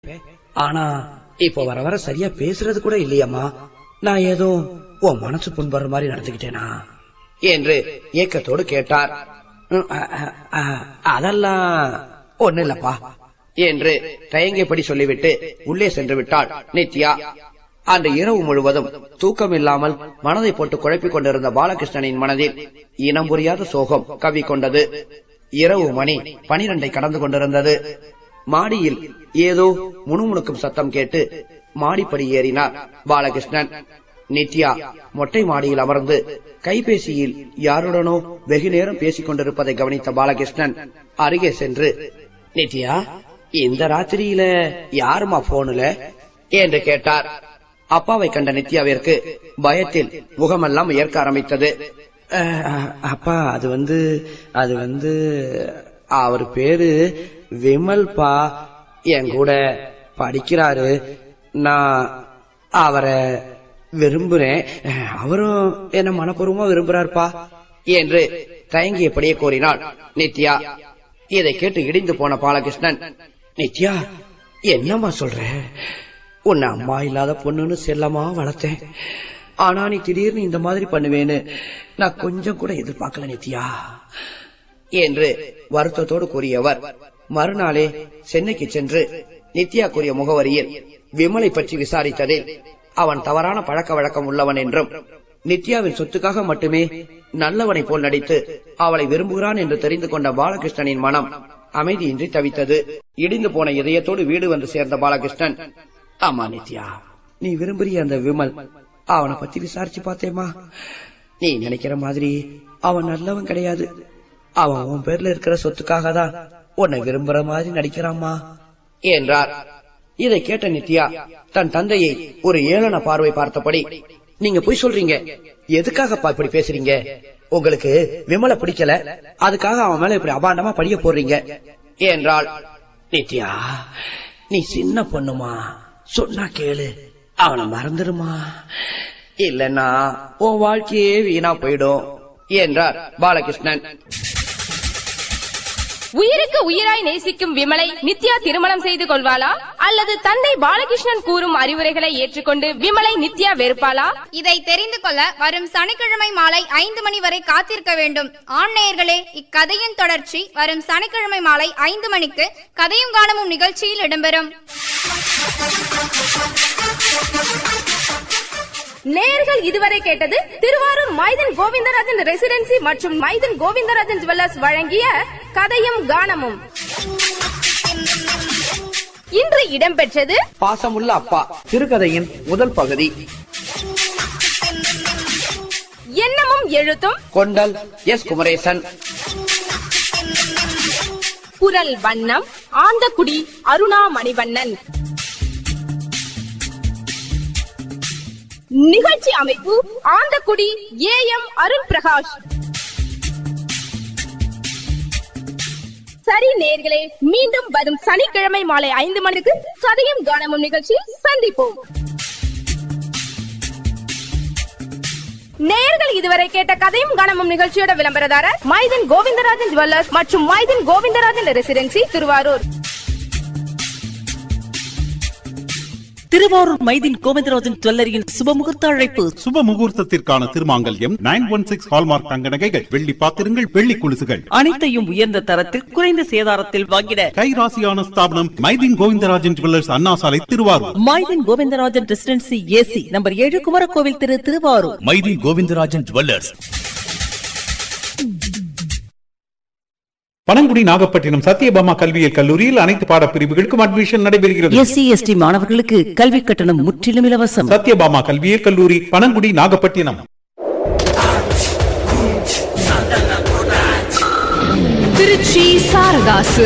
ஆனா இப்போ வர வர சரியா பேசுறது கூட இல்லையம்மா நான் ஏதோ உன் மனசு புண்படுற மாதிரி நடந்துக்கிட்டேனா என்று ஏக்கத்தோடு கேட்டார் "ம், அ, அ, அ, அதெல்லாம் ஒண்ணு இல்லப்பா என்று தயங்கியபடி சொல்லிவிட்டு உள்ளே சென்று விட்டாள் நித்யா அன்று இரவு முழுவதும் தூக்கம் இல்லாமல் மனதை போட்டு குழப்பிக் கொண்டிருந்த பாலகிருஷ்ணனின் மனதில் இனம் புரியாத சோகம் கவி கொண்டது இரவு மணி பனிரெண்டை கடந்து கொண்டிருந்தது மாடியில் ஏதோ முணுமுணுக்கும் சத்தம் கேட்டு மாடிப்படி ஏறினார் பாலகிருஷ்ணன் நித்யா மொட்டை மாடியில் அமர்ந்து கைபேசியில் யாருடனோ வெகு நேரம் பேசிக் கொண்டிருப்பதை கவனித்த பாலகிருஷ்ணன் அருகே சென்று நித்யா இந்த ராத்திரியில யாருமா போனுல என்று கேட்டார் அப்பாவை கண்ட நித்யாவிற்கு பயத்தில் முகமெல்லாம் ஏற்க ஆரம்பித்தது அஹ், அப்பா அது வந்து அது வந்து அவர் பேரு விமல்பா என் கூட படிக்கிறாரு நான் அவரை விரும்புறேன் அஹ், அவரும் என்ன மனப்பூர்வமா விரும்புறாருப்பா என்று தயங்கியபடியே கூறினாள் நித்யா இதை கேட்டு இடிந்து போன பாலகிருஷ்ணன் நித்யா என்னம்மா சொல்ற உன்னை அம்மா இல்லாத பொண்ணுன்னு செல்லமா வளர்த்தேன் ஆனா நீ திடீர்னு இந்த மாதிரி பண்ணுவேன்னு நான் கொஞ்சம் கூட எதிர்பார்க்கல நித்யா என்று வருத்தத்தோடு கூறியவர் மறுநாளே சென்னைக்கு சென்று நித்யா கூறிய முகவரியில் விமலை பற்றி விசாரித்ததில் அவன் தவறான பழக்க வழக்கம் உள்ளவன் என்றும் நித்யாவின் சொத்துக்காக மட்டுமே நல்லவனை போல் நடித்து அவளை விரும்புகிறான் என்று தெரிந்து கொண்ட பாலகிருஷ்ணனின் மனம் அமைதியின்றி தவித்தது இடிந்து போன இதயத்தோடு வீடு வந்து சேர்ந்த பாலகிருஷ்ணன் ஆமா நித்யா நீ விரும்புறிய அந்த விமல் அவனை பத்தி விசாரிச்சு பார்த்தேமா நீ நினைக்கிற மாதிரி அவன் நல்லவன் கிடையாது அவன் உன் பேர்ல இருக்கிற சொத்துக்காக தான் உன்னை விரும்புற மாதிரி நடிக்கிறாம்மா என்றார் இதை கேட்ட நித்யா தன் தந்தையை ஒரு ஏளன பார்வை பார்த்தபடி நீங்க போய் சொல்றீங்க எதுக்காகப்பா இப்படி பேசுறீங்க உங்களுக்கு விமலை பிடிக்கல அதுக்காக அவன் மேல இப்படி அபாண்டமா படிய போடுறீங்க என்றாள் நித்யா நீ சின்ன பொண்ணுமா சொன்னா கேளு அவனை மறந்துடுமா இல்லன்னா உன் வாழ்க்கையே வீணா போயிடும் என்றார் பாலகிருஷ்ணன் உயிருக்கு உயிராய் நேசிக்கும் விமலை நித்யா திருமணம் செய்து கொள்வாளா அல்லது தந்தை பாலகிருஷ்ணன் கூறும் அறிவுரைகளை ஏற்றுக்கொண்டு விமலை நித்யா வெறுப்பாளா இதை தெரிந்து கொள்ள வரும் சனிக்கிழமை மாலை ஐந்து மணி வரை காத்திருக்க வேண்டும் ஆண் நேயர்களே இக்கதையின் தொடர்ச்சி வரும் சனிக்கிழமை மாலை ஐந்து மணிக்கு கதையும் காணமும் நிகழ்ச்சியில் இடம்பெறும் நேர்கள் இதுவரை கேட்டது திருவாரூர் மைதன் கோவிந்தராஜன் ரெசிடென்சி மற்றும் மைதன் கோவிந்தராஜன் ஜுவல்லர்ஸ் வழங்கிய கதையும் கானமும் இன்று இடம்பெற்றது பாசமுள்ள அப்பா சிறுகதையின் முதல் பகுதி எண்ணமும் எழுத்தும் கொண்டல் எஸ் குமரேசன் குரல் வண்ணம் ஆந்தக்குடி அருணா மணிவண்ணன் நிகழ்ச்சி அமைப்பு ஆந்தக்குடி ஏ எம் அருண் பிரகாஷ் சரி நேர்களே மீண்டும் வரும் சனிக்கிழமை மாலை ஐந்து மணிக்கு சதையும் கானமும் நிகழ்ச்சியில் சந்திப்போம் நேயர்கள் இதுவரை கேட்ட கதையும் கணமும் நிகழ்ச்சியோட விளம்பரதாரர் மைதன் கோவிந்தராஜன் ஜுவல்லர்ஸ் மற்றும் மைதன் கோவிந்தராஜன் ரெசிடென்சி திருவாரூர் திருவாரூர் மைதின் கோவிந்தராஜன் ஜுவல்லரியின் சுபமுகூர்த்த அழைப்பு சுப முகூர்த்தத்திற்கான திருமாங்கல்யம் நைன் ஒன் சிக்ஸ் ஹால்மார்க் தங்க நகைகள் வெள்ளி பாத்திரங்கள் வெள்ளி குலுசுகள் அனைத்தையும் உயர்ந்த தரத்தில் குறைந்த சேதாரத்தில் வாங்கிட கைராசியான ஸ்தாபனம் Maideen Govindarajan jewellers Anna Salai Thiruvarur Mydeen Govindarajan residency AC number ஏழு குமரகோவில் திரு திருவாரூர் மைதீன் கோவிந்தராஜன் ஜுவல்லர்ஸ் பனங்குடி நாகப்பட்டினம் சத்யபாமா கல்வியியல் கல்லூரியில் அனைத்து பாடப்பிரிவுகளுக்கும் அட்மிஷன் நடைபெறுகிறது எஸ்சி எஸ்டி மாணவர்களுக்கு கல்வி கட்டணம் முற்றிலும் இலவசம் சத்யபாமா கல்வியியல் கல்லூரி பனங்குடி நாகப்பட்டினம் திருச்சி சாரதாசு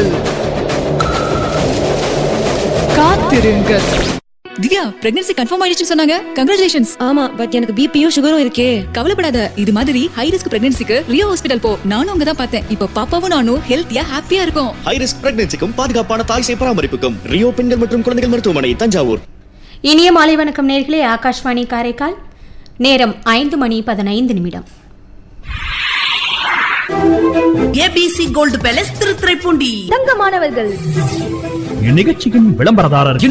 காத்திருங்கள் திவ்யா பிரெக்னன்சி கன்ஃபார்ம் ஆயிடுச்சு சொன்னாங்க கங்க்ராச்சுலேஷன்ஸ் ஆமா பட் எனக்கு பிபியும் சுகரும் இருக்கே கவலைப்படாத இது மாதிரி ஹை ரிஸ்க் பிரெக்னன்சிக்கு ரியோ ஹாஸ்பிடல் போ நானும் அங்க தான் பார்த்தேன் இப்போ பாப்பாவும் நானும் ஹெல்த்தியா ஹாப்பியா இருக்கும் ஹை ரிஸ்க் பிரெக்னன்சிக்கும் பாதுகாப்பான தாய் சேய் பராமரிப்புக்கும் ரியோ பெண்கள் மற்றும் குழந்தைகள் மருத்துவமனை தஞ்சாவூர் இனிய மாலை வணக்கம் நேர்களே ஆகாஷ்வாணி காரைக்கால் நேரம் ஐந்து மணி பதினைந்து நிமிடம் ஏபிசி கோல்டு பேலஸ் திருத்துறைப்பூண்டி தங்கமானவர்கள் இந்நிகழ்ச்சியின் விளம்பரதாரர்